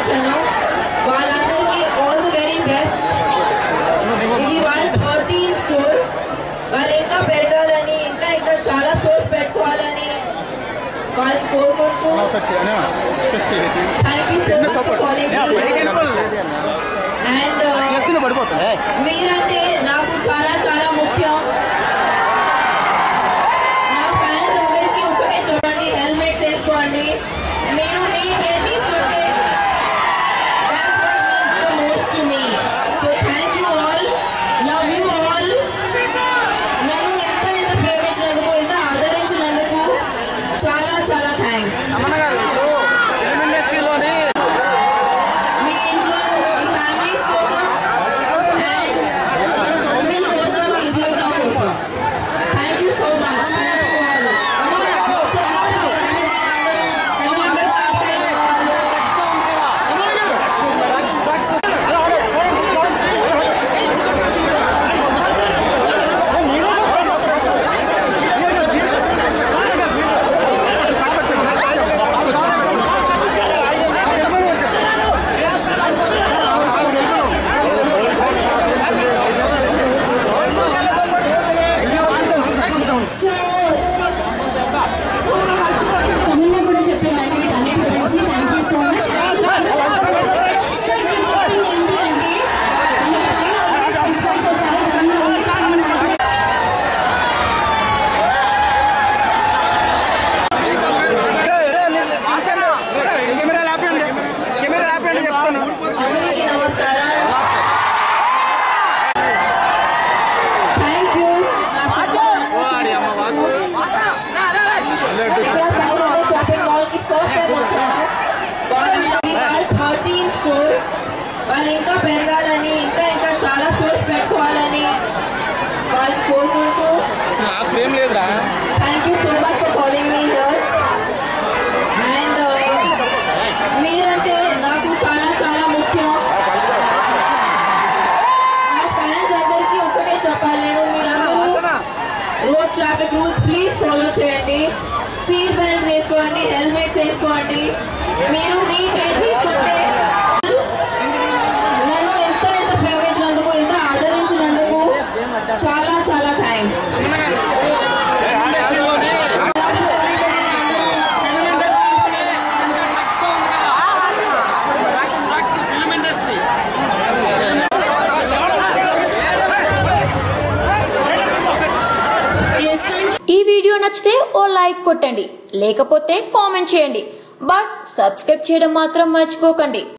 వచ్చాను వాళ్ళందరికీ all the very best ఇది వన్ థర్టీన్ స్టోర్ వాళ్ళు ఇంకా పెరగాలని ఇంకా ఇంకా చాలా స్టోర్స్ పెట్టుకోవాలని వాళ్ళు కోరుకుంటూ thank you so much for calling and మీరంటే నాకు చాలా చాలా ముఖ్యం నా ఫ్యాన్స్ అందరికీ ఒకటే చూడండి హెల్మెట్ వేసుకోండి మీరు మీ కేర్ తీసుకుంటే that's what means the most to me so thank you all love you all నన్ను ఎంత ఎంత ప్రేమించినందుకు ఎంత ఆదరించినందుకు చాలా చాలా థ్యాంక్స్ ఇండస్ట్రీలోని మీ ఇంట్లో మీ ఫ్యామిలీస్ కోసం అండ్ మీ కోసం మీ జీవితం కోసం thank you so much thank you all so Tamil కూడా చెప్పిందండి వీటన్నిటి గురించి థ్యాంక్ యూ సో మచ్ చెప్పింది ఏంటి అంటే మనకి పైన already specify చేశారు దానిలో only five minutes. కెమెరా లేపండి కెమెరా లేపండి చెప్తాను అందరికీ నమస్కారం థ్యాంక్ యూ షాపింగ్ మాల్ కి ఫస్ట్ టైం వచ్చాను థర్టీన్ స్టోర్ వాళ్ళు ఇంకా పెరగాలని ఇంకా ఇంకా చాలా స్టోర్స్ పెట్టుకోవాలని వాళ్ళు కోరుకుంటూ అసలు నాకు ఫ్రేమ్ లేదురా thank you so much for calling me here and మీరంటే నాకు చాలా చాలా ముఖ్యం నా ఫ్యాన్స్ అందరికీ ఒక్కటే చెప్పాలి నేను మీరందరూ road traffic rules please follow చేయండి సీట్ బెల్ట్ వేసుకోండి హెల్మెట్స్ వేసుకోండి మీరు మీ కేర్ తీసుకుంటే నన్ను ఎంత ఎంత ప్రేమించినందుకు ఎంత ఆదరించినందుకు చాలా చాలా థ్యాంక్స్ ఇండస్ట్రీలోని film industry Yes, thank you. ఈ వీడియో నచ్చితే ఓ లైక్ కొట్టండి లేకపోతే కామెంట్ చేయండి బట్ సబ్స్క్రైబ్ చేయడం మాత్రం మర్చిపోకండి